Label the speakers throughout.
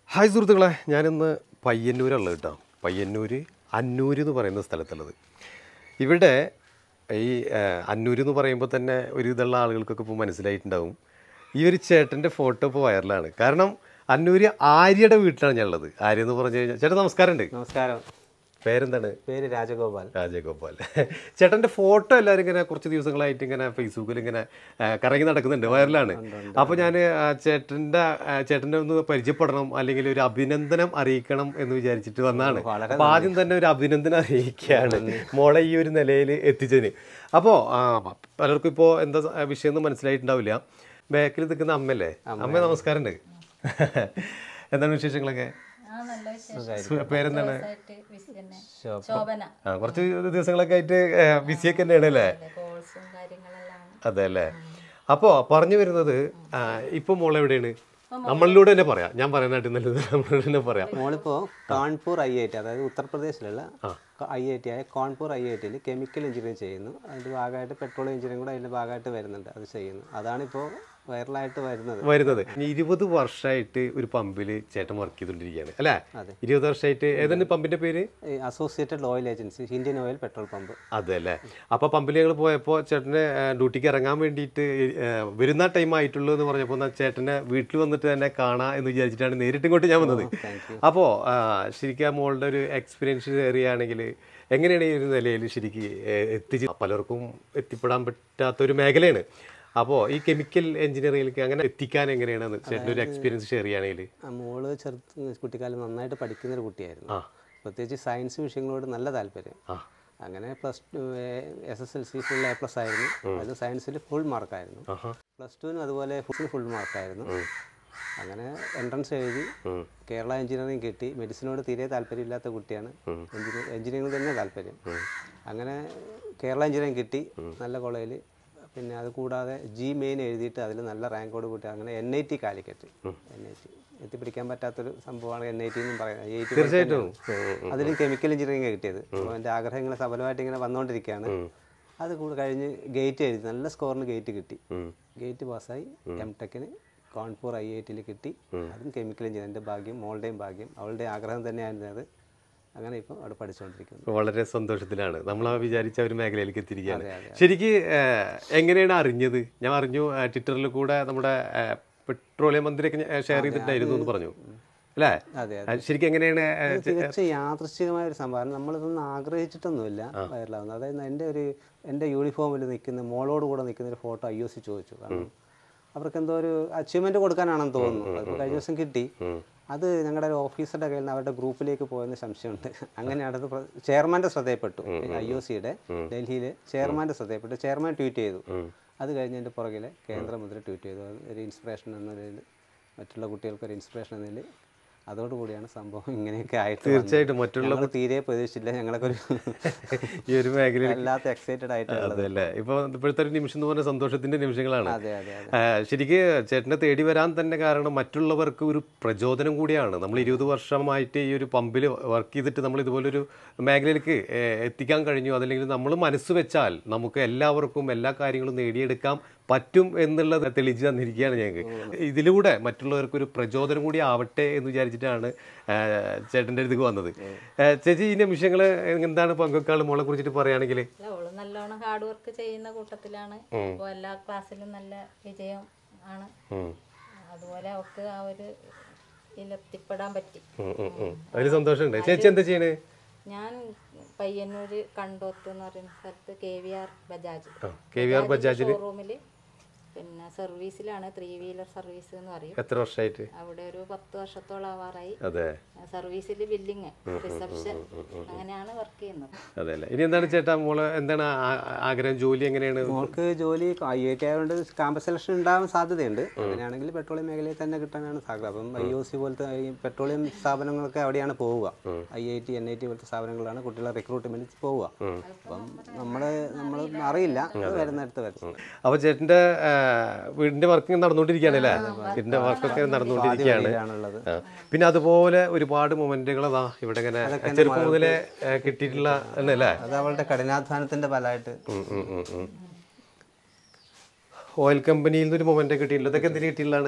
Speaker 1: Hi സുഹൃത്തുക്കളെ ഞാനിന്ന് പയ്യന്നൂരുള്ളത് കേട്ടോ പയ്യന്നൂർ അന്നൂർ എന്ന് പറയുന്ന സ്ഥലത്തുള്ളത് ഇവിടെ ഈ ആ, അന്നൂർ എന്ന് പറയുമ്പോൾ തന്നെ ഒരു ഇതുള്ള ആളുകൾക്കൊക്കെ ഇപ്പോൾ മനസ്സിലായിട്ടുണ്ടാവും ഈ ഒരു ചേട്ടൻ്റെ ഫോട്ടോ ഇപ്പോൾ വൈറലാണ് കാരണം അന്നൂര് ആര്യയുടെ വീട്ടിലാണ് ഞാൻ ഉള്ളത് ആര്യ എന്ന് പറഞ്ഞു കഴിഞ്ഞാൽ ചേട്ടൻ നമസ്കാരമുണ്ട്
Speaker 2: നമസ്കാരം
Speaker 1: പേരെന്താണ്
Speaker 2: പേര് രാജഗോപാൽ
Speaker 1: രാജഗോപാൽ ചേട്ടൻ്റെ ഫോട്ടോ എല്ലാവരും ഇങ്ങനെ കുറച്ച് ദിവസങ്ങളായിട്ട് ഇങ്ങനെ ഫേസ്ബുക്കിൽ ഇങ്ങനെ ആ, കറങ്ങി നടക്കുന്നുണ്ട് വൈറലാണ് അപ്പോൾ ഞാൻ ചേട്ടൻ്റെ ചേട്ടൻ്റെ ഒന്ന് പരിചയപ്പെടണം അല്ലെങ്കിൽ ഒരു അഭിനന്ദനം അറിയിക്കണം എന്ന് വിചാരിച്ചിട്ട് വന്നാണ് അപ്പോൾ ആദ്യം തന്നെ ഒരു അഭിനന്ദനം അറിയിക്കുകയാണ് മോളെ ഈ ഒരു നിലയിൽ എത്തിച്ചതിന് അപ്പോൾ പലർക്കും ഇപ്പോൾ എന്താ സ- വിഷയം എന്ന് മനസ്സിലായിട്ടുണ്ടാവില്ല ബാക്കിൽ നിൽക്കുന്ന അമ്മയല്ലേ അമ്മ നമസ്കാരമുണ്ട് എന്താണ് വിശേഷങ്ങളൊക്കെ
Speaker 3: ആ നല്ല വിശേഷം
Speaker 1: സു- പേരെന്താണ്
Speaker 3: ആയിട്ട് വിസി തന്നെ ശോഭന
Speaker 1: ആ കുറച്ച് ദിവസങ്ങളൊക്കെ ആയിട്ട് ബിസിയൊക്കെ തന്നെയാണ് അല്ലേ
Speaker 3: കോഴ്സും കാര്യങ്ങളെല്ലാം
Speaker 1: അതെ അല്ലേ അപ്പോൾ പറഞ്ഞു വരുന്നത് ആ, ഇപ്പൊ മോൾ എവിടെയാണ് നമ്മളിലൂടെ തന്നെ പറയാം ഞാൻ പറയാനായിട്ട് നല്ലത് നമ്മളോട് തന്നെ പറയാം
Speaker 2: മോളിപ്പോ കാൺപൂർ ഐ ഐ ടി അതായത് ഉത്തർപ്രദേശിലുള്ള ഐ ഐ ടി ആയ കാൺപൂർ ഐ ഐ ടിയിൽ കെമിക്കൽ എഞ്ചിനീയറിംഗ് ചെയ്യുന്നു അതിന്റെ ഭാഗമായിട്ട് പെട്രോൾ എഞ്ചിനീയറിംഗ് കൂടെ അതിന്റെ ഭാഗമായിട്ട് വരുന്നുണ്ട് അത് ചെയ്യുന്നു അതാണിപ്പോൾ വൈറലായിട്ട് വരുന്നത്
Speaker 1: വരുന്നത് ഇനി ഇരുപത് വർഷമായിട്ട് ഒരു പമ്പിൽ ചേട്ടൻ വർക്ക് ചെയ്തുകൊണ്ടിരിക്കുകയാണ് അല്ലേ
Speaker 2: അതെ.
Speaker 1: ഇരുപത് വർഷമായിട്ട് ഏതാണ് പമ്പിന്റെ പേര്
Speaker 2: associated oil agency Indian oil petrol pump
Speaker 1: അതെ അല്ലേ അപ്പോൾ പമ്പിൽ ഞങ്ങൾ പോയപ്പോൾ ചേട്ടന് ആ, ഡ്യൂട്ടിക്ക് ഇറങ്ങാൻ വേണ്ടിയിട്ട് ആ, വരുന്ന ടൈം ആയിട്ടുള്ളൂ എന്ന് പറഞ്ഞപ്പോൾ എന്നാൽ ചേട്ടനെ വീട്ടിൽ വന്നിട്ട് തന്നെ കാണാം എന്ന് വിചാരിച്ചിട്ടാണ് നേരിട്ട് ഇങ്ങോട്ട് ഞാൻ വന്നത് അപ്പോൾ ശരിക്കും ആ മോളുടെ ഒരു എക്സ്പീരിയൻസ് ഷെയർ ചെയ്യുകയാണെങ്കിൽ എങ്ങനെയാണ് ഈ ഒരു നിലയിൽ ശരിക്ക് ഏ, എത്തിച്ച് പലർക്കും എത്തിപ്പെടാൻ പറ്റാത്ത ഒരു മേഖലയാണ് അപ്പോൾ ഈ കെമിക്കൽ എഞ്ചിനീയറിംഗിലേക്ക് അങ്ങനെ എത്തിക്കാൻ എങ്ങനെയാണ് ചേട്ടൻ്റെ ഒരു എക്സ്പീരിയൻസ് ഷെയർ ചെയ്യുകയാണെങ്കിൽ
Speaker 2: ആ മോള് ചെറുത്ത് കുട്ടിക്കാലം നന്നായിട്ട് പഠിക്കുന്ന ഒരു കുട്ടിയായിരുന്നു
Speaker 1: ആ.
Speaker 2: പ്രത്യേകിച്ച് സയൻസ് വിഷയങ്ങളോട് നല്ല താല്പര്യം
Speaker 1: ആ
Speaker 2: അങ്ങനെ plus two S S L C full A plus ആയിരുന്നു അത് സയൻസിൽ ഫുൾ മാർക്കായിരുന്നു
Speaker 1: ആഹാ
Speaker 2: പ്ലസ് ടുവിനും അതുപോലെ ഫുൾ ഫുൾ മാർക്കായിരുന്നു അങ്ങനെ എൻട്രൻസ് എഴുതി
Speaker 1: ഉം.
Speaker 2: കേരള എഞ്ചിനീയറിംഗ് കിട്ടി മെഡിസിനോട് തീരെ താല്പര്യമില്ലാത്ത കുട്ടിയാണ് എഞ്ചിനീയർ എഞ്ചിനീയറിംഗ് തന്നെ താല്പര്യം അങ്ങനെ കേരള എഞ്ചിനീയറിംഗ് കിട്ടി നല്ല കോളേജിൽ പിന്നെ അത് കൂടാതെ ജി മെയിൻ എഴുതിയിട്ട് അതിൽ നല്ല റാങ്കോട് കൂട്ടി അങ്ങനെ N I T Calicut N I T എത്തിപ്പിടിക്കാൻ പറ്റാത്തൊരു സംഭവമാണ് എൻ ഐ ടി എന്നും പറയുന്നത് ഐ ഐ ടി
Speaker 1: തീർച്ചയായിട്ടും ഉം,
Speaker 2: അതിലും കെമിക്കൽ എഞ്ചിനീയറിംഗ് കിട്ടിയത് അപ്പോൾ എൻ്റെ ആഗ്രഹങ്ങൾ സഫലമായിട്ട് ഇങ്ങനെ വന്നുകൊണ്ടിരിക്കുകയാണ് അത് കൂടെ കഴിഞ്ഞ് ഗേറ്റ് എഴുതി നല്ല സ്കോറിന് ഗേറ്റ് കിട്ടി
Speaker 1: ഉം.
Speaker 2: ഗേറ്റ് പാസ്സായി എം ടെക്കിന് കാൺപൂർ ഐ ഐ ടിയിൽ കിട്ടി അതും കെമിക്കൽ എഞ്ചിനീയർ എൻ്റെ ഭാഗ്യം മോളുടെയും ഭാഗ്യം അവളുടെ ആഗ്രഹം തന്നെയായിരുന്നു അത് അങ്ങനെ ഇപ്പോൾ അവിടെ പഠിച്ചുകൊണ്ടിരിക്കുന്നു
Speaker 1: വളരെ സന്തോഷത്തിലാണ് നമ്മൾ ആ വിചാരിച്ച ഒരു മേഖലയിലേക്ക് എത്തിയിരിക്കുകയാണ് ശരിക്ക് ഏഹ്, എങ്ങനെയാണ് അറിഞ്ഞത് ഞാൻ അറിഞ്ഞു ഏഹ്, ട്വിറ്ററിൽ കൂടെ നമ്മുടെ ഏഹ്, പെട്രോളിയം മന്ത്രിയൊക്കെ ഷെയർ ചെയ്തിട്ടായിരുന്നു എന്ന് പറഞ്ഞു അല്ലേ
Speaker 2: അതെ
Speaker 1: ആ, ശരിക്കും എങ്ങനെയാണ് ഏഹ്,
Speaker 2: ഇത് തികച്ചും യാദൃശ്ചികമായ ഒരു സംഭവം നമ്മളിതൊന്നും ആഗ്രഹിച്ചിട്ടൊന്നുമില്ല വൈറലാവുന്നത് അതായത് എൻ്റെ ഒരു എൻ്റെ യൂണിഫോമിൽ നിൽക്കുന്ന മോളോട് കൂടെ നിൽക്കുന്ന ഒരു ഫോട്ടോ ഐ ഒ സി ചോദിച്ചു കാരണം അവർക്ക് എന്തോ ഒരു അച്ചീവ്മെന്റ് കൊടുക്കാനാണെന്ന് തോന്നുന്നു അതിപ്പോൾ കഴിഞ്ഞ ദിവസം കിട്ടി അത് ഞങ്ങളുടെ ഒരു ഓഫീസറുടെ കയ്യിൽ നിന്ന് അവരുടെ ഗ്രൂപ്പിലേക്ക് പോയെന്ന് സംശയമുണ്ട് അങ്ങനെയാണ് അത് പ്ര- ചെയർമാൻ്റെ ശ്രദ്ധയപ്പെട്ടു ഐ ഒ സിയുടെ ഡൽഹിയിൽ ചെയർമാൻ്റെ ശ്രദ്ധയപ്പെട്ടു ചെയർമാൻ ട്വീറ്റ് ചെയ്തു അത് കഴിഞ്ഞതിൻ്റെ പുറകിൽ കേന്ദ്രമന്ത്രി ട്വീറ്റ് ചെയ്തു അത് ഒരു ഇൻസ്പിറേഷൻ എന്ന നിലയിൽ മറ്റുള്ള കുട്ടികൾക്ക് ഒരു ഇൻസ്പിറേഷൻ എന്ന നിലയിൽ അതോടുകൂടിയാണ് സംഭവം ഇങ്ങനെയൊക്കെ ആയിട്ട്
Speaker 1: തീർച്ചയായിട്ടും മറ്റുള്ള
Speaker 2: ഞങ്ങൾ തീരെ പ്രതീക്ഷിച്ചില്ല ഞങ്ങളൊക്കെ ഒരു
Speaker 1: ഈ ഒരു മേഖലയിൽ
Speaker 2: വല്ലാത്ത എക്സൈറ്റഡ് ആയിട്ടുള്ളത്
Speaker 1: അതെ അല്ലേ ഇപ്പൊ ഇപ്പോഴത്തെ ഒരു നിമിഷം എന്ന് പറഞ്ഞാൽ സന്തോഷത്തിന്റെ നിമിഷങ്ങളാണ്
Speaker 2: അതെ അതെ അതെ
Speaker 1: ആ, ശരിക്ക് ചേട്ടനെ തേടി വരാൻ തന്നെ കാരണം മറ്റുള്ളവർക്ക് ഒരു പ്രചോദനം കൂടിയാണ് നമ്മൾ ഇരുപത് വർഷമായിട്ട് ഈ ഒരു പമ്പിൽ വർക്ക് ചെയ്തിട്ട് നമ്മൾ ഇതുപോലൊരു മേഖലയിലേക്ക് ഏ, എത്തിക്കാൻ കഴിഞ്ഞു അതല്ലെങ്കിൽ നമ്മൾ മനസ്സ് വെച്ചാൽ നമുക്ക് എല്ലാവർക്കും എല്ലാ കാര്യങ്ങളും നേടിയെടുക്കാം പറ്റും എന്നുള്ളത് തെളിയിച്ചു തന്നിരിക്കുകയാണ് ഞങ്ങൾക്ക് ഇതിലൂടെ മറ്റുള്ളവർക്ക് ഒരു പ്രചോദനം കൂടി ആവട്ടെ എന്ന് വിചാരിച്ചിട്ടാണ് ആ, ചേട്ടൻ്റെ അടുത്തേക്ക് വന്നത് ആ, ചേച്ചി ഈ നിമിഷങ്ങൾ എന്താണ് പങ്കുവെക്കാൾ മോളെ കുറിച്ചിട്ട് പറയുകയാണെങ്കിൽ
Speaker 3: അല്ല ഓള് നല്ലോണം ഹാർഡ് വർക്ക് ചെയ്യുന്ന കൂട്ടത്തിലാണ് അപ്പോൾ എല്ലാ ക്ലാസ്സിലും നല്ല വിജയം ആണ് അതുപോലെ അവൾക്ക് ആ ഒരു ഇതിലെത്തിപ്പെടാൻ പറ്റി
Speaker 1: അതിൽ സന്തോഷമുണ്ട് ചേച്ചി എന്താ ചെയ്യണേ
Speaker 3: ഞാൻ പയ്യന്നൂര് കണ്ടോത്ത് എന്ന് പറയുന്ന സ്ഥലത്ത് K V R Bajaj
Speaker 1: K V R ബജാജിൽ
Speaker 3: ഷോറൂമിൽ പിന്നെ സർവീസിലാണ് ത്രീ വീലർ സർവീസ് എന്ന് പറയും
Speaker 1: എത്ര വർഷമായിട്ട്
Speaker 3: അവിടെ ഒരു പത്ത് വർഷത്തോളം ആവാറായി
Speaker 1: അതെ
Speaker 3: സർവീസിൽ ബില്ലിങ് റിസപ്ഷൻ അങ്ങനെയാണ് വർക്ക് ചെയ്യുന്നത്
Speaker 1: അതെ അല്ലേ ഇനി എന്താണ് ചേട്ടാ മോള് എന്താണ് ആ- ആഗ്രഹം ജോലി എങ്ങനെയാണ്
Speaker 2: മോൾക്ക് ജോലി ഐ ഐ ടി ആയതുകൊണ്ട് ക്യാമ്പസ് സെലക്ഷൻ ഉണ്ടാവാൻ സാധ്യതയുണ്ട് അങ്ങനെയാണെങ്കിൽ പെട്രോളിയം മേഖലയിൽ തന്നെ കിട്ടാനാണ് സാധ്യത അപ്പം ഐ ഒ സി പോലത്തെ ഈ പെട്രോളിയം സ്ഥാപനങ്ങളൊക്കെ അവിടെയാണ് പോവുക I I T N I T പോലത്തെ സ്ഥാപനങ്ങളാണ് കുട്ടികളെ റിക്രൂട്ട്മെന്റ് പോവുക അപ്പം നമ്മൾ നമ്മൾ അറിയില്ല അത് വരുന്നിടത്ത് വരും
Speaker 1: അപ്പൊ ചേട്ടന്റെ ആ, വീടിന്റെ വർക്ക് നടന്നുകൊണ്ടിരിക്കുകയാണ് അല്ലേ വീടിന്റെ വർക്കൊക്കെ നടന്നുകൊണ്ടിരിക്കുകയാണ്
Speaker 2: ആണുള്ളത്
Speaker 1: ആ. പിന്നെ അതുപോലെ ഒരുപാട് മൊമെന്റുകൾ അതാ ഇവിടെ ഇങ്ങനെ ചെറുപ്പം മുതലേ ആ, കിട്ടിയിട്ടുള്ള അല്ലേ
Speaker 2: അത് അവളുടെ കഠിനാധ്വാനത്തിന്റെ ഫലമായിട്ട്
Speaker 1: ഓയിൽ കമ്പനിയിൽ നിന്ന് ഒരു മൊമെന്റ് കിട്ടിയിട്ടില്ല ഇതൊക്കെ എന്തിനു കിട്ടിയിട്ടുള്ളതാണ്
Speaker 3: അത്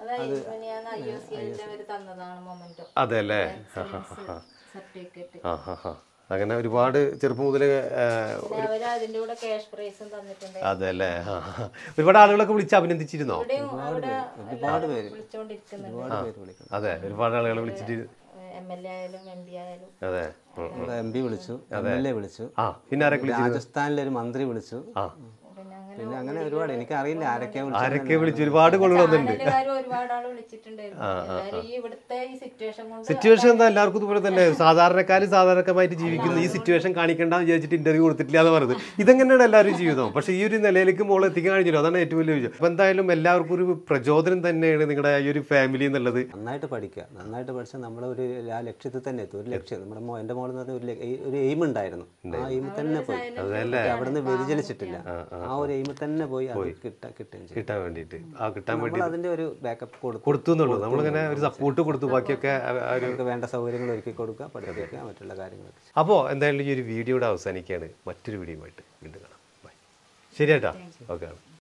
Speaker 3: അതായത് ഞാൻ ഐ ഒ സി അവർ തന്നതാണ് മൊമെന്റോ
Speaker 1: അതെ അല്ലേ
Speaker 3: സർട്ടിഫിക്കറ്റ്
Speaker 1: ആ ഹാ ഹാ അങ്ങനെ ഒരുപാട് ചെറുപ്പം മുതൽ
Speaker 3: പിന്നെ അവര് അതിന്റെ കൂടെ ക്യാഷ് പ്രൈസും തന്നിട്ടുണ്ട്
Speaker 1: അതെ അല്ലേ ആ, ആ. ഒരുപാട് ആളുകളൊക്കെ വിളിച്ച് അഭിനന്ദിച്ചിരുന്നോ
Speaker 3: ഇവിടെയും അവിടെ എല്ലാവരും വിളിച്ചോണ്ടിരിക്കുന്നുണ്ട്
Speaker 2: ഒരുപാട് പേര് വിളിക്കണം
Speaker 1: അതെ ഒരുപാട് ആളുകൾ വിളിച്ചിട്ട്
Speaker 3: എം എൽ എ ആയാലും എം പി ആയാലും
Speaker 1: അതെ ഉം.
Speaker 2: നമ്മുടെ എം പി വിളിച്ചു എം എൽ എ വിളിച്ചു
Speaker 1: ആ പിന്നെ ആരൊക്കെ വിളിച്ചു
Speaker 2: രാജസ്ഥാനിലെ ഒരു മന്ത്രി വിളിച്ചു
Speaker 1: ആ
Speaker 3: പിന്നെ അങ്ങനെ
Speaker 2: പിന്നെ അങ്ങനെ ഒരുപാട് എനിക്കറിയില്ല ആരൊക്കെയാ വിളിച്ചത്
Speaker 1: ആരൊക്കെ വിളിച്ചു ഒരുപാട് കോളുകൾ വന്നിട്ടുണ്ട്
Speaker 3: ചാനലുകാരും ഒരുപാട് ആള് വിളിച്ചിട്ടുണ്ടായിരുന്നു എല്ലാവരും ഈ ഇവിടുത്തെ ഈ സിറ്റുവേഷൻ കൊണ്ട്
Speaker 1: സിറ്റുവേഷൻ എന്താ എല്ലാവർക്കും ഇതുപോലെ തന്നെ സാധാരണക്കാരും സാധാരണക്കാരായിട്ട് ജീവിക്കുന്ന ഈ സിറ്റുവേഷൻ കാണിക്കണ്ടെന്ന് വിചാരിച്ചിട്ട് ഇന്റർവ്യൂ കൊടുത്തിട്ടില്ല എന്ന് പറയുന്നത് ഇതെങ്ങനെയാണ് എല്ലാവരും ജീവിതം പക്ഷേ ഈ ഒരു നിലയിലേക്ക് മോൾ എത്തിക്കാൻ കഴിഞ്ഞല്ലോ അതാണ് ഏറ്റവും വലിയ വിജയം അപ്പോൾ എന്തായാലും എല്ലാവർക്കും ഒരു പ്രചോദനം തന്നെയാണ് നിങ്ങളുടെ ഈ ഒരു ഫാമിലി എന്നുള്ളത്
Speaker 2: നന്നായിട്ട് പഠിക്കുക നന്നായിട്ട് പഠിച്ചാൽ നമ്മളെ ഒരു ആ ലക്ഷ്യത്തിൽ തന്നെ എത്തും ഒരു ലക്ഷ്യം നമ്മുടെ മോ എൻ്റെ മോളെന്ന് പറഞ്ഞ ഒരു ല- ഈ- ഒരു എയിം ഉണ്ടായിരുന്നു ആ എയിമിൽ തന്നെ പോയി അവിടെ നിന്ന് വ്യതിചലിച്ചിട്ടില്ല ആ ഒരു എയിമിൽ തന്നെ പോയി അത് കിട്ടാ കിട്ടുകയും ചെയ്യും
Speaker 1: കിട്ടാൻ വേണ്ടിയിട്ട് ആ കിട്ടാൻ വേണ്ടി
Speaker 2: നമ്മൾ അതിന്റെ ഒരു ബാക്കപ്പ് കൊടുക്കും
Speaker 1: കൊടുത്തു എന്നുള്ളൂ നമ്മളിങ്ങനെ ഒരു സപ്പോർട്ട് കൊടുത്തു ബാക്കിയൊക്കെ ആ- ആ ഒരു
Speaker 2: അവർക്ക് വേണ്ട സൗകര്യങ്ങൾ ഒരുക്കി കൊടുക്കുക പഠിപ്പിക്കുക മറ്റുള്ള കാര്യങ്ങളൊക്കെ
Speaker 1: അപ്പോൾ എന്തായാലും ഈ ഒരു വീഡിയോയുടെ അവസാനിക്കുകയാണ് മറ്റൊരു വീഡിയോയുമായിട്ട് വീണ്ടും കാണാം ബൈ ശരി ചേട്ടാ ഓക്കെ